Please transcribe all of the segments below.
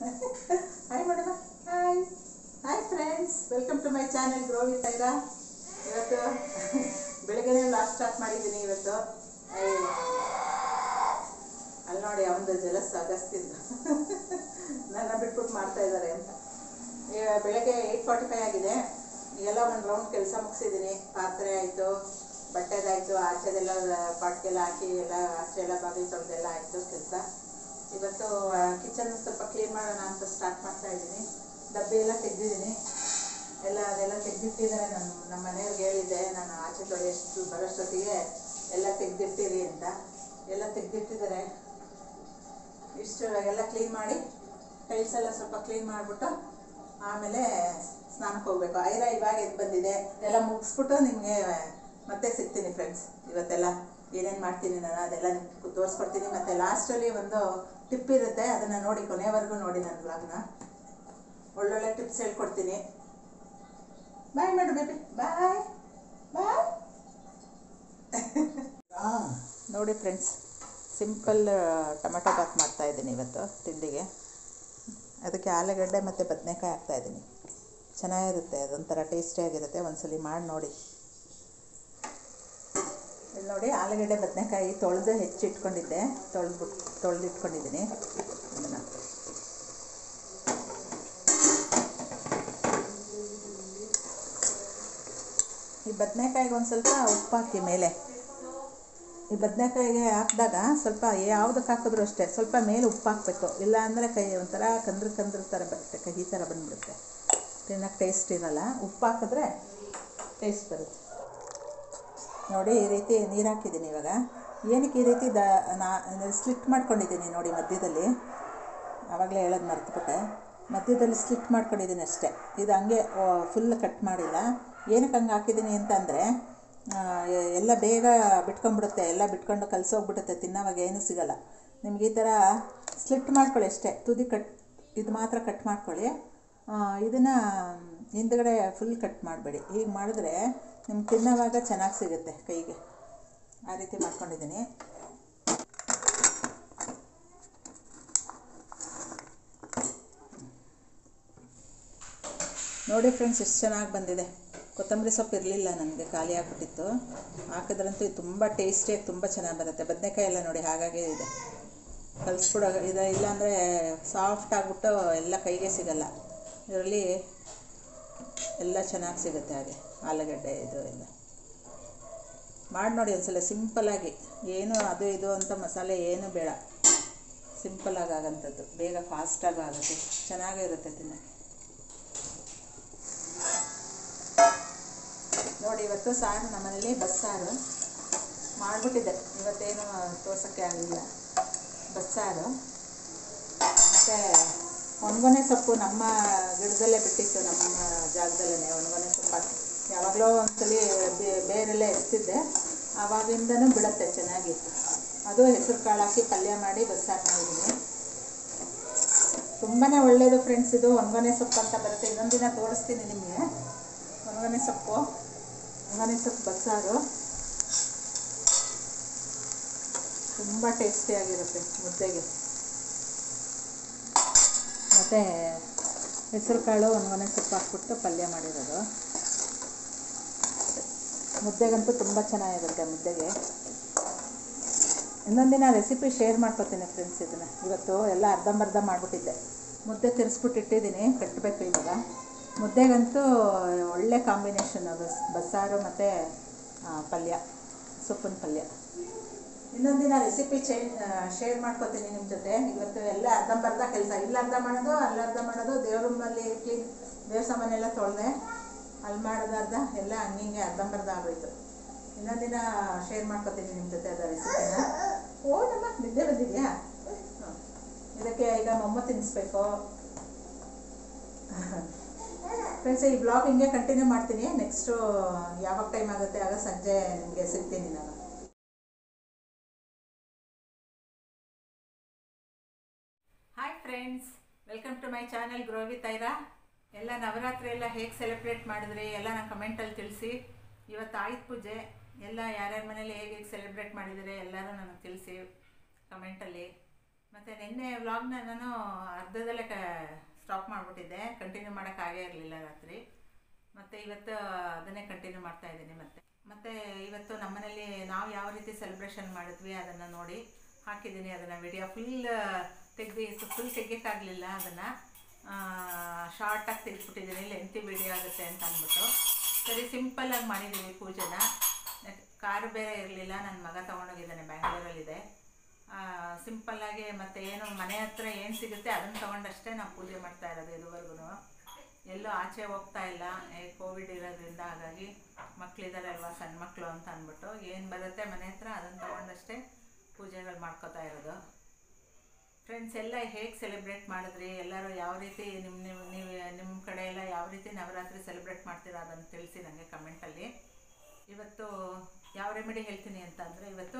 Hi madam hi hi friends welcome to my channel grow with Aira ಇವತ್ತು ಬೆಳಗ್ಗೆನೇ last start ಮಾಡಿದ್ದೀನಿ ಇವತ್ತು ಏಯ್, ಅಲ್ಲಿ ನೋಡಿ ಅವನದು ಜಲಸ್ ಅಗಸ್ತಿಂದು ನನ್ನ ಬಿಟ್ಬಿಟ್ಟು ಮಾಡ್ತಾ ಇದ್ದಾರೆ ಅಂತ ಈಗ ಬೆಳಗ್ಗೆ ಏಯ್ಟ್ ಫಾರ್ಟಿ ಫೈವ್ ಆಗಿದೆ ಈಗೆಲ್ಲ ಒಂದು ರೌಂಡ್ ಕೆಲಸ ಮುಗಿಸಿದ್ದೀನಿ ಪಾತ್ರೆ ಆಯಿತು ಬಟ್ಟೆದಾಯಿತು ಆಚೆದೆಲ್ಲ ಪಾಟ್ಗೆಲ್ಲ ಹಾಕಿ ಎಲ್ಲ ಆಚೆ ಎಲ್ಲ ಬಾಗಿಲು ತೊಳೆದೆಲ್ಲ ಆಯಿತು ಕೆಲಸ ಇವತ್ತು ಕಿಚನ್ ಸ್ವಲ್ಪ ಕ್ಲೀನ್ ಮಾಡೋಣ ಅಂತ ಸ್ಟಾರ್ಟ್ ಮಾಡ್ತಾ ಇದ್ದೀನಿ ಡಬ್ಬಿ ಎಲ್ಲ ತೆಗೆದಿದ್ದೀನಿ ಎಲ್ಲ ಅದೆಲ್ಲ ತೆಗೆದಿಟ್ಟಿದ್ದಾರೆ ನಾನು ನಮ್ಮ ಮನೆಯವ್ರಿಗೆ ಹೇಳಿದ್ದೆ ನಾನು ಆಚೆ ತೊಳೆಯಷ್ಟು ಬರೋಷ್ಟೊತ್ತಿಗೆ ಎಲ್ಲ ತೆಗೆದಿಟ್ಟಿರಿ ಅಂತ ಎಲ್ಲ ತೆಗೆದಿಟ್ಟಿದ್ದಾರೆ ಇಷ್ಟು ಎಲ್ಲ ಕ್ಲೀನ್ ಮಾಡಿ ಟೈಲ್ಸ್ ಎಲ್ಲ ಸ್ವಲ್ಪ ಕ್ಲೀನ್ ಮಾಡಿಬಿಟ್ಟು ಆಮೇಲೆ ಸ್ನಾನಕ್ಕೆ ಹೋಗ್ಬೇಕು ಐರ ಇವಾಗ ಎದ್ದು ಬಂದಿದೆ ಎಲ್ಲ ಮುಗಿಸ್ಬಿಟ್ಟು ನಿಮಗೆ ಮತ್ತೆ ಸಿಗ್ತೀನಿ ಫ್ರೆಂಡ್ಸ್ ಇವತ್ತೆಲ್ಲ ಏನೇನು ಮಾಡ್ತೀನಿ ನಾನು ಅದೆಲ್ಲ ನಿಮ್ಗೆ ತೋರಿಸ್ಕೊಡ್ತೀನಿ ಮತ್ತು ಲಾಸ್ಟಲ್ಲಿ ಒಂದು ಟಿಪ್ ಇರುತ್ತೆ ಅದನ್ನು ನೋಡಿ ಕೊನೆವರೆಗೂ ನೋಡಿ ನನ್ನ ಬ್ಲಾಗ್ನ ಒಳ್ಳೊಳ್ಳೆ ಟಿಪ್ಸ್ ಹೇಳ್ಕೊಡ್ತೀನಿ ಬಾಯ್ ಮಾಡು ಬೇಬಿ ಬಾಯ್ ಬಾಯ್ ನೋಡಿ ಫ್ರೆಂಡ್ಸ್ ಸಿಂಪಲ್ ಟೊಮೆಟೊ ಬಾತ್ ಮಾಡ್ತಾ ಇದ್ದೀನಿ ಇವತ್ತು ತಿಂಡಿಗೆ ಅದಕ್ಕೆ ಆಲೂಗಡ್ಡೆ ಮತ್ತು ಬದನೆಕಾಯಿ ಹಾಕ್ತಾ ಇದ್ದೀನಿ ಚೆನ್ನಾಗಿರುತ್ತೆ ಅದೊಂಥರ ಟೇಸ್ಟಿಯಾಗಿರುತ್ತೆ ಒಂದ್ಸಲಿ ಮಾಡಿ ನೋಡಿ ಇಲ್ಲಿ ನೋಡಿ ಆಲೂಗಡ್ಡೆ ಬದನೆಕಾಯಿ ತೊಳೆದು ಹೆಚ್ಚಿಟ್ಕೊಂಡಿದ್ದೆ ತೊಳೆದ್ಬಿಟ್ಟು ತೊಳೆದಿಟ್ಕೊಂಡಿದ್ದೀನಿ ಅದನ್ನು ಈ ಬದನೆಕಾಯಿಗೆ ಒಂದು ಸ್ವಲ್ಪ ಉಪ್ಪು ಹಾಕಿ ಮೇಲೆ ಈ ಬದನೆಕಾಯಿಗೆ ಹಾಕಿದಾಗ ಸ್ವಲ್ಪ ಯಾವುದಕ್ಕೆ ಹಾಕಿದ್ರು ಅಷ್ಟೇ ಸ್ವಲ್ಪ ಮೇಲೆ ಉಪ್ಪು ಹಾಕಬೇಕು ಇಲ್ಲ ಅಂದರೆ ಕೈ ಒಂಥರ ಕಂದ್ರ ಕಂದ್ರ ಥರ ಬರುತ್ತೆ ಕಹಿ ಥರ ಬಂದ್ಬಿಡುತ್ತೆ ತಿನ್ನೋಕ್ಕೆ ಟೇಸ್ಟ್ ಇರಲ್ಲ ಉಪ್ಪು ಹಾಕಿದ್ರೆ ಟೇಸ್ಟ್ ಬರುತ್ತೆ ನೋಡಿ ಈ ರೀತಿ ನೀರು ಹಾಕಿದ್ದೀನಿ ಇವಾಗ ಏನಕ್ಕೆ ಈ ರೀತಿ ದ ನಾ ಸ್ಲಿಟ್ ಮಾಡ್ಕೊಂಡಿದ್ದೀನಿ ನೋಡಿ ಮಧ್ಯದಲ್ಲಿ ಆವಾಗಲೇ ಹೇಳೋದು ಮರ್ತುಬಿಟ್ಟೆ ಮಧ್ಯದಲ್ಲಿ ಸ್ಲಿಟ್ ಮಾಡ್ಕೊಂಡಿದ್ದೀನಿ ಅಷ್ಟೇ ಇದು ಹಂಗೆ ಫುಲ್ ಕಟ್ ಮಾಡಿಲ್ಲ ಏನಕ್ಕೆ ಹಂಗೆ ಹಾಕಿದ್ದೀನಿ ಅಂತಂದರೆ ಎಲ್ಲ ಬೇಗ ಬಿಟ್ಕೊಂಡ್ಬಿಡುತ್ತೆ ಎಲ್ಲ ಬಿಟ್ಕೊಂಡು ಕಲಸೋಗ್ಬಿಡುತ್ತೆ ತಿನ್ನೋವಾಗ ಏನೂ ಸಿಗಲ್ಲ ನಿಮ್ಗೆ ಈ ಥರ ಸ್ಲಿಟ್ ಮಾಡ್ಕೊಳ್ಳಿ ಅಷ್ಟೇ ತುದಿ ಕಟ್ ಇದು ಮಾತ್ರ ಕಟ್ ಮಾಡ್ಕೊಳ್ಳಿ ಇದನ್ನು ಹಿಂದ್ಗಡೆ ಫುಲ್ ಕಟ್ ಮಾಡಬೇಡಿ ಹೀಗೆ ಮಾಡಿದ್ರೆ ನಿಮ್ಗೆ ತಿನ್ನೋವಾಗ ಚೆನ್ನಾಗಿ ಸಿಗುತ್ತೆ ಕೈಗೆ ಆ ರೀತಿ ಮಾಡ್ಕೊಂಡಿದ್ದೀನಿ ನೋಡಿ ಫ್ರೆಂಡ್ಸ್ ಎಷ್ಟು ಚೆನ್ನಾಗಿ ಬಂದಿದೆ ಕೊತ್ತಂಬರಿ ಸೊಪ್ಪು ಇರಲಿಲ್ಲ ನನಗೆ ಖಾಲಿ ಆಗಿಬಿಟ್ಟಿತ್ತು ಹಾಕಿದ್ರಂತೂ ಇದು ತುಂಬ ಟೇಸ್ಟಿಯಾಗಿ ತುಂಬ ಚೆನ್ನಾಗಿ ಬರುತ್ತೆ ಬದನೆಕಾಯಿ ಎಲ್ಲ ನೋಡಿ ಹಾಗಾಗೇ ಇದೆ ಕಲಿಸ್ಬಿಡೋ ಇದು ಇಲ್ಲಾಂದರೆ ಸಾಫ್ಟ್ ಆಗಿಬಿಟ್ಟು ಎಲ್ಲ ಕೈಗೆ ಸಿಗಲ್ಲ ಇದರಲ್ಲಿ ಎಲ್ಲ ಚೆನ್ನಾಗಿ ಸಿಗುತ್ತೆ ಹಾಗೆ ಆಲೂಗಡ್ಡೆ ಇದು ಎಲ್ಲ ಮಾಡಿ ನೋಡಿ ಒಂದ್ಸಲ ಸಿಂಪಲ್ಲಾಗಿ ಏನು ಅದು ಇದು ಅಂತ ಮಸಾಲೆ ಏನು ಬೇಡ ಸಿಂಪಲ್ಲಾಗಿ ಆಗೋಂಥದ್ದು ಬೇಗ ಫಾಸ್ಟಾಗಿ ಆಗುತ್ತೆ ಚೆನ್ನಾಗಿರುತ್ತೆ ತಿನ್ನೋಕ್ಕೆ ನೋಡಿ ಇವತ್ತು ಸಾರು ನಮ್ಮನೇಲಿ ಬಸ್ಸಾರು ಮಾಡಿಬಿಟ್ಟಿದ್ದೆ ಇವತ್ತೇನು ತೋರ್ಸೋಕ್ಕೆ ಆಗಲಿಲ್ಲ ಬಸ್ಸಾರು ಮತ್ತು ಒಣಗೊನೆ ಸೊಪ್ಪು ನಮ್ಮ ಗಿಡದಲ್ಲೇ ಬಿಟ್ಟಿತ್ತು ನಮ್ಮ ಜಾಗದಲ್ಲೇ ಒಣಗೊನೆ ಸೊಪ್ಪು ಹಾಕಿ ಯಾವಾಗಲೋ ಒಂದ್ಸಲಿ ಬೇರೆಲ್ಲ ಎತ್ತಿದ್ದೆ ಆವಾಗಿಂದನೂ ಬಿಡುತ್ತೆ ಚೆನ್ನಾಗಿ ಅದು ಹೆಸರು ಕಾಳು ಹಾಕಿ ಪಲ್ಯ ಮಾಡಿ ಬಸ್ಸಾರು ಮಾಡಿದ್ದೀನಿ ತುಂಬಾ ಒಳ್ಳೆಯದು ಫ್ರೆಂಡ್ಸ್ ಇದು ಒಣಗೊನೆ ಸೊಪ್ಪು ಅಂತ ಬರುತ್ತೆ ಇನ್ನೊಂದು ದಿನ ತೋರಿಸ್ತೀನಿ ನಿಮಗೆ ಒಣಗೊನೆ ಸೊಪ್ಪು ಒಣಗೊನೆ ಸೊಪ್ಪು ಬಸ್ಸಾರು ತುಂಬ ಟೇಸ್ಟಿಯಾಗಿರುತ್ತೆ ಮುದ್ದೆಗೆ ಮತ್ತು ಹೆಸರು ಕಾಳು ಒಣಗೊನೆ ಸೊಪ್ಪು ಹಾಕ್ಬಿಟ್ಟು ಪಲ್ಯ ಮಾಡಿರೋದು ಮುದ್ದೆಗಂತೂ ತುಂಬ ಚೆನ್ನಾಗಿರುತ್ತೆ ಮುದ್ದೆಗೆ ಇನ್ನೊಂದಿನ ರೆಸಿಪಿ ಶೇರ್ ಮಾಡ್ಕೊತೀನಿ ಫ್ರೆಂಡ್ಸ್ ಇದನ್ನು ಇವತ್ತು ಎಲ್ಲ ಅರ್ಧಂಬರ್ಧ ಮಾಡಿಬಿಟ್ಟಿದ್ದೆ ಮುದ್ದೆ ತಿರ್ಸ್ಬಿಟ್ಟು ಇಟ್ಟಿದ್ದೀನಿ ಕಟ್ಟಬೇಕು ಇವಾಗ ಮುದ್ದೆಗಂತೂ ಒಳ್ಳೆ ಕಾಂಬಿನೇಷನ್ ಬಸ್ ಬಸ್ಸಾರು ಮತ್ತು ಪಲ್ಯ ಸೊಪ್ಪಿನ ಪಲ್ಯ ಇನ್ನೊಂದಿನ ರೆಸಿಪಿ ಚೇಂಜ್ ಶೇರ್ ಮಾಡ್ಕೊತೀನಿ ನಿಮ್ಮ ಜೊತೆ ಇವತ್ತು ಎಲ್ಲ ಅರ್ಧಂಬರ್ಧ ಕೆಲಸ ಇಲ್ಲಿ ಅರ್ಧ ಮಾಡೋದು ಅಲ್ಲಿ ಅರ್ಧ ಮಾಡೋದು ದೇವ್ರ ರೂಮಲ್ಲಿ ಕ್ಲೀನ್ ದೇವ್ರ ಸಾಮಾನೆಲ್ಲ ತೊಳೆದೆ ಅಲ್ಲಿ ಮಾಡೋದು ಅರ್ಧ ಎಲ್ಲ ಹಂಗಿಂಗೆ ಅರ್ಧಂಬರ್ಧ ಆಗೋಯ್ತು ಇನ್ನೊಂದಿನ ಶೇರ್ ಮಾಡ್ಕೊತೀನಿ ನಿಮ್ಮ ಜೊತೆ ಅದ ರೆಸಿಪಿನ ಓ ನಮ್ಮ ನಿದ್ದೆ ಬಂದಿದೆಯಾ ಹ್ಮ್. ಇದಕ್ಕೆ ಈಗ ಮೊಮ್ಮ ತಿನ್ನಿಸ್ಬೇಕು ಫ್ರೆಂಡ್ಸ್ ಈ ಬ್ಲಾಗ್ ಹಿಂಗೆ ಕಂಟಿನ್ಯೂ ಮಾಡ್ತೀನಿ ನೆಕ್ಸ್ಟು ಯಾವಾಗ ಟೈಮ್ ಆಗುತ್ತೆ ಆಗ ಸಂಜೆ ನಿಮಗೆ ಸಿಗ್ತೀನಿ ನಾನು hi friends welcome to my channel grow with Aira ಎಲ್ಲ ನವರಾತ್ರಿ ಎಲ್ಲ ಹೇಗೆ ಸೆಲೆಬ್ರೇಟ್ ಮಾಡಿದ್ರಿ ಎಲ್ಲ ನಾನು ಕಮೆಂಟಲ್ಲಿ ತಿಳಿಸಿ ಇವತ್ತು ಆಯುಧ ಪೂಜೆ ಎಲ್ಲ ಯಾರ್ಯಾರ ಮನೇಲಿ ಹೇಗೆ ಹೇಗೆ ಸೆಲೆಬ್ರೇಟ್ ಮಾಡಿದರೆ ಎಲ್ಲರೂ ನನಗೆ ತಿಳಿಸಿ ಕಮೆಂಟಲ್ಲಿ ಮತ್ತು ನಿನ್ನೆ ವ್ಲಾಗ್ನ ನಾನು ಅರ್ಧದಲ್ಲೇ ಕ ಸ್ಟಾಪ್ ಮಾಡಿಬಿಟ್ಟಿದ್ದೆ ಕಂಟಿನ್ಯೂ ಮಾಡೋಕ್ಕಾಗೇ ಇರಲಿಲ್ಲ ರಾತ್ರಿ ಮತ್ತು ಇವತ್ತು ಅದನ್ನೇ ಕಂಟಿನ್ಯೂ ಮಾಡ್ತಾ ಇದ್ದೀನಿ ಮತ್ತೆ ಮತ್ತು ಇವತ್ತು ನಮ್ಮನೇಲಿ ನಾವು ಯಾವ ರೀತಿ ಸೆಲೆಬ್ರೇಷನ್ ಮಾಡಿದ್ವಿ ಅದನ್ನು ನೋಡಿ ಹಾಕಿದ್ದೀನಿ ಅದನ್ನು ವಿಡಿಯೋ ಫುಲ್ ತೆಗ್ದು ಫುಲ್ ತೆಗಿಯೋಕ್ಕಾಗಲಿಲ್ಲ ಅದನ್ನು ಶಾರ್ಟಾಗಿ ತೆಗೆದ್ಬಿಟ್ಟಿದ್ದೀನಿ ಲೆಂತಿ ವಿಡಿಯೋ ಆಗುತ್ತೆ ಅಂತ ಅಂದ್ಬಿಟ್ಟು ಸರಿ ಸಿಂಪಲ್ಲಾಗಿ ಮಾಡಿದ್ದೀವಿ ಪೂಜೆನ ಕಾರು ಬೇರೆ ಇರಲಿಲ್ಲ ನನ್ನ ಮಗ ತೊಗೊಂಡೋಗಿದ್ದಾನೆ ಬ್ಯಾಂಗ್ಳೂರಲ್ಲಿದೆ ಸಿಂಪಲ್ಲಾಗಿ ಮತ್ತು ಏನು ಮನೆ ಹತ್ರ ಏನು ಸಿಗುತ್ತೆ ಅದನ್ನು ತೊಗೊಂಡಷ್ಟೇ ನಾವು ಪೂಜೆ ಮಾಡ್ತಾ ಇರೋದು ಇದುವರೆಗೂ ಎಲ್ಲೂ ಆಚೆ ಹೋಗ್ತಾ ಇಲ್ಲ ಕೋವಿಡ್ ಇರೋದ್ರಿಂದ ಹಾಗಾಗಿ ಮಕ್ಕಳಿದ್ದಾರೆ ಅಲ್ವಾ ಸಣ್ಣ ಮಕ್ಕಳು ಅಂತ ಅಂದ್ಬಿಟ್ಟು ಏನು ಬರುತ್ತೆ ಮನೆ ಹತ್ರ ಅದನ್ನು ತೊಗೊಂಡಷ್ಟೇ ಪೂಜೆಗಳು ಮಾಡ್ಕೋತಾ ಇರೋದು ಫ್ರೆಂಡ್ಸ್ ಎಲ್ಲ ಹೇಗೆ ಸೆಲೆಬ್ರೇಟ್ ಮಾಡಿದ್ರಿ ಎಲ್ಲರೂ ಯಾವ ರೀತಿ ನಿಮ್ಮ ನೀವು ನೀವು ನಿಮ್ಮ ಕಡೆ ಎಲ್ಲ ಯಾವ ರೀತಿ ನವರಾತ್ರಿ ಸೆಲೆಬ್ರೇಟ್ ಮಾಡ್ತೀರಾ ಅದನ್ನು ತಿಳಿಸಿ ನನಗೆ ಕಮೆಂಟಲ್ಲಿ ಇವತ್ತು ಯಾವ ರೆಮಿಡಿ ಹೇಳ್ತೀನಿ ಅಂತ ಅಂದರೆ ಇವತ್ತು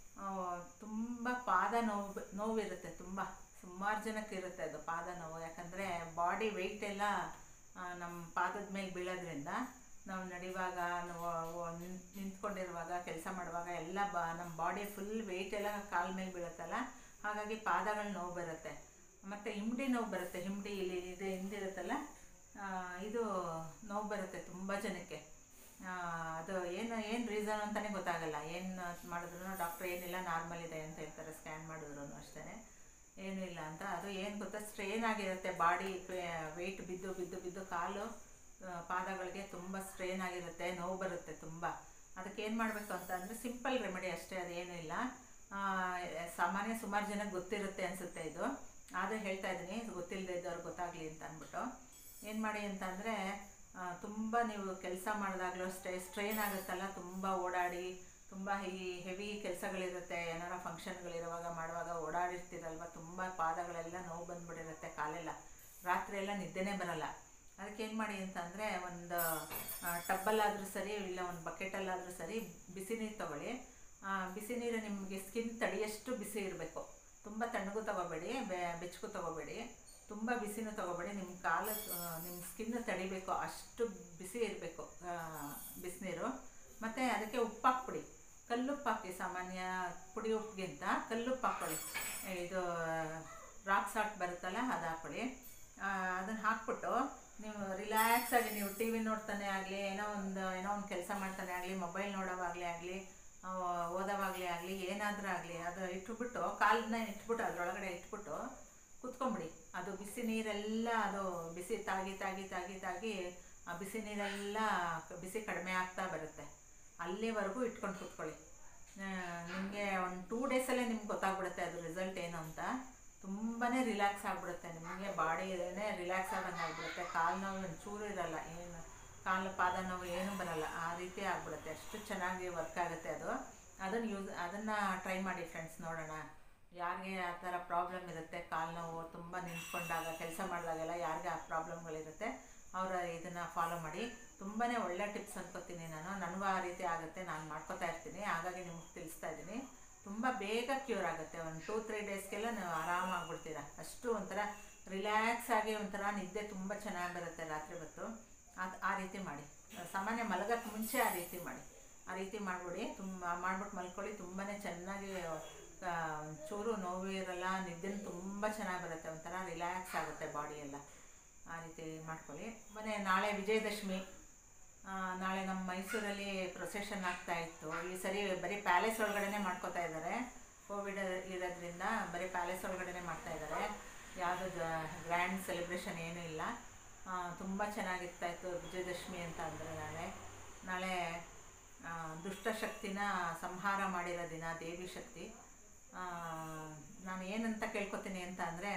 ತುಂಬ ಪಾದ ನೋವು ನೋವಿರುತ್ತೆ ತುಂಬ ಸುಮಾರು ಜನಕ್ಕೆ ಇರುತ್ತೆ ಅದು ಪಾದ ನೋವು ಯಾಕಂದರೆ ಬಾಡಿ ವೆಯ್ಟ್ ಎಲ್ಲ ಆ, ನಮ್ಮ ಪಾದದ ಮೇಲೆ ಬೀಳೋದ್ರಿಂದ ನಾವು ನಡೆಯುವಾಗ ನಾವು ನಿನ್- ನಿಂತ್ಕೊಂಡಿರುವಾಗ ಕೆಲಸ ಮಾಡುವಾಗ ಎಲ್ಲ ಬಾ ನಮ್ಮ ಬಾಡಿ ಫುಲ್ ವೆಯ್ಟ್ ಎಲ್ಲ ಕಾಲ ಮೇಲೆ ಬೀಳುತ್ತಲ್ಲ ಹಾಗಾಗಿ ಪಾದಗಳು ನೋವು ಬರುತ್ತೆ ಮತ್ತು ಹಿಂಡಿ ನೋವು ಬರುತ್ತೆ ಹಿಂಡಿ ಇಲ್ಲಿ ಇದು ಹಿಂದಿರುತ್ತಲ್ಲ ಆ, ಇದು ನೋವು ಬರುತ್ತೆ ತುಂಬ ಜನಕ್ಕೆ ಆ, ಅದು ಏನು ಏನು ರೀಸನ್ ಅಂತಲೇ ಗೊತ್ತಾಗಲ್ಲ ಏನು ಮಾಡಿದ್ರು ಡಾಕ್ಟ್ರ್ ಏನಿಲ್ಲ ನಾರ್ಮಲ್ ಇದೆ ಅಂತ ಹೇಳ್ತಾರೆ ಸ್ಕ್ಯಾನ್ ಮಾಡಿದ್ರು ಅಷ್ಟೇ ಏನೂ ಇಲ್ಲ ಅಂತ ಅದು ಏನು ಗೊತ್ತಾ ಸ್ಟ್ರೇನ್ ಆಗಿರುತ್ತೆ ಬಾಡಿ ವೆಯ್ಟ್ ಬಿದ್ದು ಬಿದ್ದು ಬಿದ್ದು ಕಾಲು ಆ, ಪಾದಗಳಿಗೆ ತುಂಬ ಸ್ಟ್ರೇನ್ ಆಗಿರುತ್ತೆ ನೋವು ಬರುತ್ತೆ ತುಂಬ ಅದಕ್ಕೆ ಏನು ಮಾಡಬೇಕು ಅಂತ ಅಂದರೆ ಸಿಂಪಲ್ ರೆಮಿಡಿ ಅಷ್ಟೇ ಅದೇನೂ ಇಲ್ಲ ಆ, ಸಾಮಾನ್ಯ ಸುಮಾರು ಜನಕ್ಕೆ ಗೊತ್ತಿರುತ್ತೆ ಅನಿಸುತ್ತೆ ಇದು ಆದರೆ ಹೇಳ್ತಾ ಇದ್ದೀನಿ ಗೊತ್ತಿಲ್ಲದೆ ಇದ್ದವ್ರಿಗೆ ಗೊತ್ತಾಗಲಿ ಅಂತ ಅಂದ್ಬಿಟ್ಟು ಏನು ಮಾಡಿ ಅಂತ ಅಂದರೆ ತುಂಬ ನೀವು ಕೆಲಸ ಮಾಡಿದಾಗಲೂ ಸ್ಟೇ ಸ್ಟ್ರೈನ್ ಆಗುತ್ತಲ್ಲ ತುಂಬ ಓಡಾಡಿ ತುಂಬ ಈ ಹೆವಿ ಕೆಲಸಗಳಿರುತ್ತೆ ಏನಾರ ಫಂಕ್ಷನ್ಗಳಿರುವಾಗ ಮಾಡುವಾಗ ಓಡಾಡಿರ್ತೀರಲ್ವ ತುಂಬ ಪಾದಗಳೆಲ್ಲ ನೋವು ಬಂದ್ಬಿಟ್ಟಿರುತ್ತೆ ಕಾಲೆಲ್ಲ ರಾತ್ರಿ ಎಲ್ಲ ನಿದ್ದೆನೇ ಬರಲ್ಲ ಅದಕ್ಕೆ ಏನು ಮಾಡಿ ಅಂತ ಅಂದರೆ ಒಂದು ಟಬ್ಬಲ್ಲಾದರೂ ಸರಿ ಇಲ್ಲ ಒಂದು ಬಕೆಟಲ್ಲಾದರೂ ಸರಿ ಬಿಸಿ ನೀರು ತೊಗೊಳ್ಳಿ ಆ, ಬಿಸಿ ನೀರು ನಿಮಗೆ ಸ್ಕಿನ್ ತಡಿಯಷ್ಟು ಬಿಸಿ ಇರಬೇಕು ತುಂಬ ತಣ್ಣಗೂ ತೊಗೋಬೇಡಿ ಬೆ ಬೆಚ್ಚಗೂ ತೊಗೋಬೇಡಿ ತುಂಬ ಬಿಸಿನೂ ತೊಗೋಬೇಡಿ ನಿಮ್ಮ ಕಾಲು ನಿಮ್ಮ ಸ್ಕಿನ್ ತಡಿಬೇಕು ಅಷ್ಟು ಬಿಸಿ ಇರಬೇಕು ಬಿಸಿನೀರು ಮತ್ತು ಅದಕ್ಕೆ ಉಪ್ಪು ಹಾಕ್ಬಿಡಿ ಕಲ್ಲುಪ್ಪು ಹಾಕಿ ಸಾಮಾನ್ಯ ಪುಡಿ ಉಪ್ಪಿಗಿಂತ ಕಲ್ಲುಪ್ಪು ಹಾಕ್ಕೊಳ್ಳಿ ಇದು ರಾಕ್ ಸಾಲ್ಟ್ ಬರುತ್ತಲ್ಲ ಅದು ಹಾಕ್ಕೊಳ್ಳಿ ಅದನ್ನು ಹಾಕ್ಬಿಟ್ಟು ನೀವು ರಿಲ್ಯಾಕ್ಸ್ ಆಗಿ ನೀವು ಟಿ ವಿ ನೋಡ್ತಾನೆ ಆಗಲಿ ಏನೋ ಒಂದು ಏನೋ ಒಂದು ಕೆಲಸ ಮಾಡ್ತಾನೆ ಆಗಲಿ ಮೊಬೈಲ್ ನೋಡೋವಾಗಲೇ ಆಗಲಿ ಓದೋವಾಗಲೇ ಆಗಲಿ ಏನಾದರೂ ಆಗಲಿ ಅದು ಇಟ್ಬಿಟ್ಟು ಕಾಲನ್ನ ಇಟ್ಬಿಟ್ಟು ಅದರೊಳಗಡೆ ಇಟ್ಬಿಟ್ಟು ಕುತ್ಕೊಂಬಿಡಿ ಅದು ಬಿಸಿ ನೀರೆಲ್ಲ ಅದು ಬಿಸಿ ತಾಗಿ ತಾಗಿ ತಾಗಿ ತಾಗಿ ಆ ಬಿಸಿ ನೀರೆಲ್ಲ ಕ- ಬಿಸಿ ಕಡಿಮೆ ಆಗ್ತಾ ಬರುತ್ತೆ ಅಲ್ಲಿವರೆಗೂ ಇಟ್ಕೊಂಡು ಕೂತ್ಕೊಳ್ಳಿ ನಿಮಗೆ ಒಂದು ಟೂ ಡೇಸಲ್ಲೇ ನಿಮ್ಗೆ ಗೊತ್ತಾಗ್ಬಿಡುತ್ತೆ ಅದು ರಿಸಲ್ಟ್ ಏನು ಅಂತ ತುಂಬಾ ರಿಲ್ಯಾಕ್ಸ್ ಆಗಿಬಿಡುತ್ತೆ ನಿಮಗೆ ಬಾಡಿನೇ ರಿಲ್ಯಾಕ್ಸ್ ಆದಂಗೆ ಆಗಿಬಿಡುತ್ತೆ ಕಾಲು ನೋವು ಒಂಚೂರು ಇರಲ್ಲ ಏನು ಕಾಲು ಪಾದ ನೋವು ಏನು ಬರಲ್ಲ ಆ ರೀತಿ ಆಗ್ಬಿಡುತ್ತೆ ಅಷ್ಟು ಚೆನ್ನಾಗಿ ವರ್ಕ್ ಆಗುತ್ತೆ ಅದು ಅದನ್ನು ಯೂಸ್ ಅದನ್ನು ಟ್ರೈ ಮಾಡಿ ಫ್ರೆಂಡ್ಸ್ ನೋಡೋಣ ಯಾರಿಗೆ ಆ ಥರ ಪ್ರಾಬ್ಲಮ್ ಇರುತ್ತೆ ಕಾಲು ನೋವು ತುಂಬ ನಿಂತ್ಕೊಂಡಾಗ ಕೆಲಸ ಮಾಡಿದಾಗೆಲ್ಲ ಯಾರಿಗೆ ಆ ಪ್ರಾಬ್ಲಮ್ಗಳಿರುತ್ತೆ ಅವರ ಇದನ್ನು ಫಾಲೋ ಮಾಡಿ ತುಂಬಾ ಒಳ್ಳೆ ಟಿಪ್ಸ್ ಅನ್ಕೋತೀನಿ ನಾನು ನನಗೂ ಆ ರೀತಿ ಆಗುತ್ತೆ ನಾನು ಮಾಡ್ಕೋತಾ ಇರ್ತೀನಿ ಹಾಗಾಗಿ ನಿಮ್ಗೆ ತಿಳಿಸ್ತಾ ಇದ್ದೀನಿ ತುಂಬ ಬೇಗ ಕ್ಯೂರ್ ಆಗುತ್ತೆ ಒಂದು ಟೂ ತ್ರೀ ಡೇಸ್ಗೆಲ್ಲ ನೀವು ಆರಾಮಾಗ್ಬಿಡ್ತೀರ ಅಷ್ಟು ಒಂಥರ ರಿಲ್ಯಾಕ್ಸ್ ಆಗಿ ಒಂಥರ ನಿದ್ದೆ ತುಂಬ ಚೆನ್ನಾಗಿ ಬರುತ್ತೆ ರಾತ್ರಿ ಹೊತ್ತು ಅದು ಆ ರೀತಿ ಮಾಡಿ ಸಾಮಾನ್ಯ ಮಲಗಕ್ಕೆ ಮುಂಚೆ ಆ ರೀತಿ ಮಾಡಿ ಆ ರೀತಿ ಮಾಡಿಬಿಡಿ ತುಂಬ ಮಾಡ್ಬಿಟ್ಟು ಮಲ್ಕೊಳ್ಳಿ ತುಂಬಾ ಚೆನ್ನಾಗಿ ಆ, ಚೂರು ನೋವು ಇರಲ್ಲ ನಿದ್ದೆನೂ ತುಂಬ ಚೆನ್ನಾಗಿ ಬರುತ್ತೆ ಒಂಥರ ರಿಲ್ಯಾಕ್ಸ್ ಆಗುತ್ತೆ ಬಾಡಿ ಎಲ್ಲ ಆ ರೀತಿ ಮಾಡ್ಕೊಳ್ಳಿ ಮನೆ ನಾಳೆ ವಿಜಯದಶಮಿ ಆ, ನಾಳೆ ನಮ್ಮ ಮೈಸೂರಲ್ಲಿ ಪ್ರೊಸೆಷನ್ ಆಗ್ತಾ ಇತ್ತು ಈ ಸರಿ ಬರೀ ಪ್ಯಾಲೇಸ್ ಒಳಗಡೆನೆ ಮಾಡ್ಕೋತಾ ಇದ್ದಾರೆ ಕೋವಿಡ್ ಇರೋದ್ರಿಂದ ಬರೀ ಪ್ಯಾಲೇಸ್ ಒಳಗಡೆನೆ ಮಾಡ್ತಾ ಇದ್ದಾರೆ ಯಾವುದೋ ಗ್ರ್ಯಾಂಡ್ ಸೆಲೆಬ್ರೇಷನ್ ಏನೂ ಇಲ್ಲ ತುಂಬ ಚೆನ್ನಾಗಿರ್ತಾ ಇತ್ತು ವಿಜಯದಶಮಿ ಅಂತ ಅಂದರೆ ನಾಳೆ ನಾಳೆ ಆ, ದುಷ್ಟಶಕ್ತಿನ ಸಂಹಾರ ಮಾಡಿರೋ ದಿನ ದೇವಿ ಶಕ್ತಿ ಆ, ನಾನು ಏನಂತ ಕೇಳ್ಕೊತೀನಿ ಅಂತ ಅಂದರೆ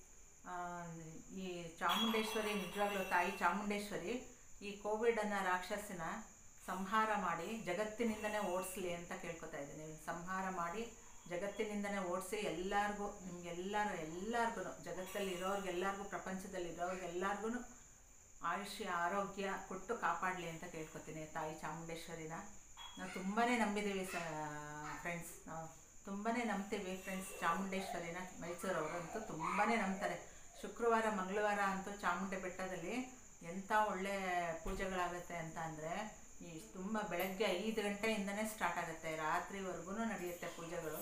ಈ ಚಾಮುಂಡೇಶ್ವರಿ ನಿಜವಾಗ್ಲೂ ತಾಯಿ ಚಾಮುಂಡೇಶ್ವರಿ ಈ ಕೋವಿಡ್ ಅನ್ನೋ ರಾಕ್ಷಸನ ಸಂಹಾರ ಮಾಡಿ ಜಗತ್ತಿನಿಂದನೇ ಓಡಿಸ್ಲಿ ಅಂತ ಕೇಳ್ಕೊತಾ ಇದ್ದೀನಿ ಸಂಹಾರ ಮಾಡಿ ಜಗತ್ತಿನಿಂದನೇ ಓಡಿಸಿ ಎಲ್ಲರಿಗೂ ನಿಮ್ಗೆಲ್ಲರೂ ಎಲ್ಲರಿಗೂ ಜಗತ್ತಲ್ಲಿ ಇರೋರಿಗೆಲ್ಲರಿಗೂ ಪ್ರಪಂಚದಲ್ಲಿ ಇರೋರಿಗೆಲ್ಲರಿಗೂ ಆಯುಷ್ಯ ಆರೋಗ್ಯ ಕೊಟ್ಟು ಕಾಪಾಡಲಿ ಅಂತ ಕೇಳ್ಕೊತೀನಿ ತಾಯಿ ಚಾಮುಂಡೇಶ್ವರಿನ ನಾವು ತುಂಬಾ ನಂಬಿದ್ದೀವಿ ಸ ಫ್ರೆಂಡ್ಸ್ ನಾವು ತುಂಬಾ ನಂಬ್ತೀವಿ ಫ್ರೆಂಡ್ಸ್ ಚಾಮುಂಡೇಶ್ವರಿನ ಮೈಸೂರವರಂತೂ ತುಂಬಾ ನಂಬ್ತಾರೆ ಶುಕ್ರವಾರ ಮಂಗಳವಾರ ಅಂತೂ ಚಾಮುಂಡಿ ಬೆಟ್ಟದಲ್ಲಿ ಎಂಥ ಒಳ್ಳೆ ಪೂಜೆಗಳಾಗುತ್ತೆ ಅಂತ ಅಂದರೆ ಈ ತುಂಬ ಬೆಳಗ್ಗೆ ಐದು ಗಂಟೆಯಿಂದನೇ ಸ್ಟಾರ್ಟ್ ಆಗುತ್ತೆ ರಾತ್ರಿವರೆಗೂ ನಡೆಯುತ್ತೆ ಪೂಜೆಗಳು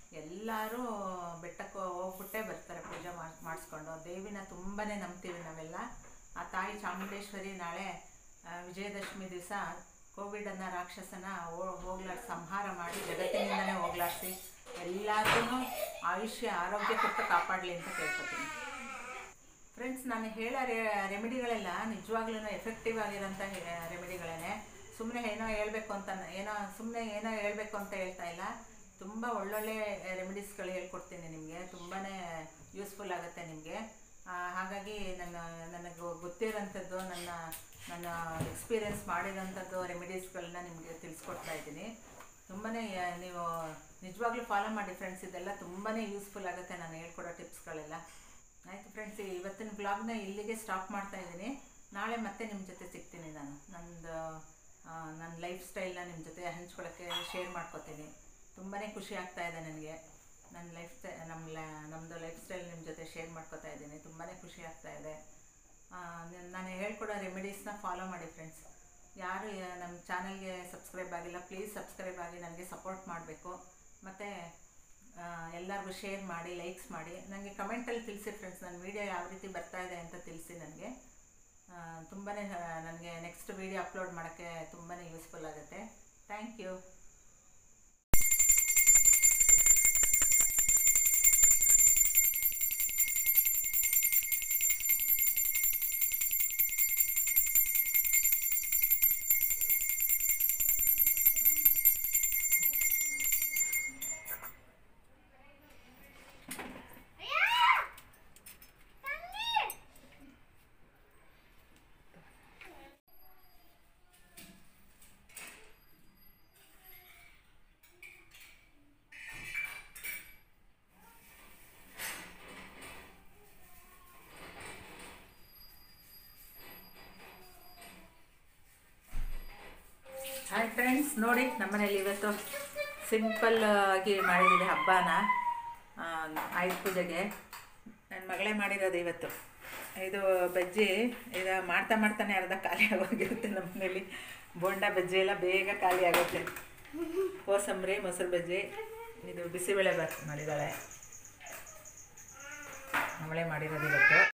ಎಲ್ಲರೂ ಬೆಟ್ಟಕ್ಕೆ ಹೋಗ್ಬಿಟ್ಟೆ ಬರ್ತಾರೆ ಪೂಜೆ ಮಾಡಿ ಮಾಡಿಸ್ಕೊಂಡು ದೇವಿನ ತುಂಬಾ ನಂಬ್ತೀವಿ ನಾವೆಲ್ಲ ಆ ತಾಯಿ ಚಾಮುಂಡೇಶ್ವರಿ ನಾಳೆ ಆ, ವಿಜಯದಶಮಿ ದಿವಸ ಕೋವಿಡ್ ಅನ್ನೋ ರಾಕ್ಷಸನ ಹೋ- ಹೋಗ್ಲಾಡ್ ಸಂಹಾರ ಮಾಡಿ ಜಗತ್ತಿನಿಂದನೇ ಹೋಗ್ಲಾಡಿಸಿ ಎಲ್ಲರಿಗೂ ಆಯುಷ್ಯ ಆರೋಗ್ಯ ಕೊಟ್ಟು ಕಾಪಾಡಲಿ ಅಂತ ಕೇಳ್ಕೊತೀನಿ ಫ್ರೆಂಡ್ಸ್ ನಾನು ಹೇಳೋ ರೆ ರೆಮಿಡಿಗಳೆಲ್ಲ ನಿಜವಾಗ್ಲೂ ಎಫೆಕ್ಟಿವ್ ಆಗಿರೋಂಥ ರೆಮಿಡಿಗಳೇ ಸುಮ್ಮನೆ ಏನೋ ಹೇಳಬೇಕು ಅಂತ ಏನೋ ಸುಮ್ಮನೆ ಏನೋ ಹೇಳಬೇಕು ಅಂತ ಹೇಳ್ತಾ ಇಲ್ಲ ತುಂಬ ಒಳ್ಳೊಳ್ಳೆ ರೆಮಿಡೀಸ್ಗಳು ಹೇಳ್ಕೊಡ್ತೀನಿ ನಿಮಗೆ ತುಂಬಾ ಯೂಸ್ಫುಲ್ ಆಗುತ್ತೆ ನಿಮಗೆ ಹಾಗಾಗಿ ನನ್ನ ನನಗೆ ಗೊತ್ತಿರೋಂಥದ್ದು ನನ್ನ ನನ್ನ ಎಕ್ಸ್ಪೀರಿಯೆನ್ಸ್ ಮಾಡಿರೋಂಥದ್ದು ರೆಮಿಡೀಸ್ಗಳನ್ನ ನಿಮಗೆ ತಿಳಿಸ್ಕೊಡ್ತಾ ಇದ್ದೀನಿ ತುಂಬಾ ನೀವು ನಿಜವಾಗ್ಲೂ ಫಾಲೋ ಮಾಡಿ ಫ್ರೆಂಡ್ಸ್ ಇದೆಲ್ಲ ತುಂಬಾ ಯೂಸ್ಫುಲ್ ಆಗುತ್ತೆ ನಾನು ಹೇಳ್ಕೊಡೋ ಟಿಪ್ಸ್ಗಳೆಲ್ಲ ಆಯಿತು ಫ್ರೆಂಡ್ಸ್ ಇವತ್ತಿನ ಬ್ಲಾಗ್ನ ಇಲ್ಲಿಗೆ ಸ್ಟಾಪ್ ಮಾಡ್ತಾ ಇದ್ದೀನಿ ನಾಳೆ ಮತ್ತೆ ನಿಮ್ಮ ಜೊತೆ ಸಿಗ್ತೀನಿ ನಾನು ನಂದು ನನ್ನ ಲೈಫ್ ಸ್ಟೈಲ್ನ ನಿಮ್ಮ ಜೊತೆ ಹಂಚ್ಕೊಳ್ಳೋಕ್ಕೆ ಶೇರ್ ಮಾಡ್ಕೋತೀನಿ ತುಂಬಾ ಖುಷಿ ಆಗ್ತಾ ಇದೆ ನನಗೆ ನನ್ನ ಲೈಫ್ ಸ್ಟೈ ನಮ್ಮ ಲ ನಮ್ಮದು ಲೈಫ್ ಸ್ಟೈಲ್ ನಿಮ್ಮ ಜೊತೆ ಶೇರ್ ಮಾಡ್ಕೋತಾ ಇದ್ದೀನಿ ತುಂಬಾ ಖುಷಿ ಆಗ್ತಾ ಇದೆ ಆ, ನ- ನಾನು ಹೇಳ್ಕೊಡೋ ರೆಮಿಡೀಸ್ನ ಫಾಲೋ ಮಾಡಿ ಫ್ರೆಂಡ್ಸ್ ಯಾರು ಯ- ನಮ್ಮ ಚಾನಲ್ಗೆ ಸಬ್ಸ್ಕ್ರೈಬ್ ಆಗಿಲ್ಲ ಪ್ಲೀಸ್ ಸಬ್ಸ್ಕ್ರೈಬ್ ಆಗಿ ನನಗೆ ಸಪೋರ್ಟ್ ಮಾಡಬೇಕು ಮತ್ತು ಎಲ್ಲರಿಗೂ ಶೇರ್ ಮಾಡಿ ಲೈಕ್ಸ್ ಮಾಡಿ ನನಗೆ ಕಮೆಂಟಲ್ಲಿ ತಿಳಿಸಿ ಫ್ರೆಂಡ್ಸ್ ನನ್ನ ವೀಡಿಯೋ ಯಾವ ರೀತಿ ಬರ್ತಾ ಇದೆ ಅಂತ ತಿಳಿಸಿ ನನಗೆ ತುಂಬಾ ನನಗೆ ನೆಕ್ಸ್ಟ್ ವೀಡಿಯೋ ಅಪ್ಲೋಡ್ ಮಾಡೋಕ್ಕೆ ತುಂಬಾ ಯೂಸ್ಫುಲ್ ಆಗುತ್ತೆ ಥ್ಯಾಂಕ್ ಯು ಹಾಯ್ ಫ್ರೆಂಡ್ಸ್ ನೋಡಿ ನಮ್ಮನೇಲಿ ಇವತ್ತು ಸಿಂಪಲ್ ಆಗಿ ಮಾಡಿದ್ದೀವಿ ಹಬ್ಬನ ಆ, ಆಯುಧ ಪೂಜೆಗೆ ನನ್ನ ಮಗಳೇ ಮಾಡಿರೋದು ಇವತ್ತು ಇದು ಬಜ್ಜಿ ಇದು ಮಾಡ್ತಾ ಮಾಡ್ತಾನೆ ಅರ್ಧ ಖಾಲಿ ಆಗೋಗಿರುತ್ತೆ ನಮ್ಮ ಮನೇಲಿ ಬೋಂಡ ಬಜ್ಜಿ ಎಲ್ಲ ಬೇಗ ಖಾಲಿ ಆಗುತ್ತೆ ಕೋಸಂಬರಿ ಮೊಸರು ಬಜ್ಜಿ ಇದು ಬಿಸಿಬೇಳೆ ಬಾತ್ ಮಾಡಿದ್ದಾಳೆ ಅವಳೇ ಮಾಡಿರೋದು ಇವತ್ತು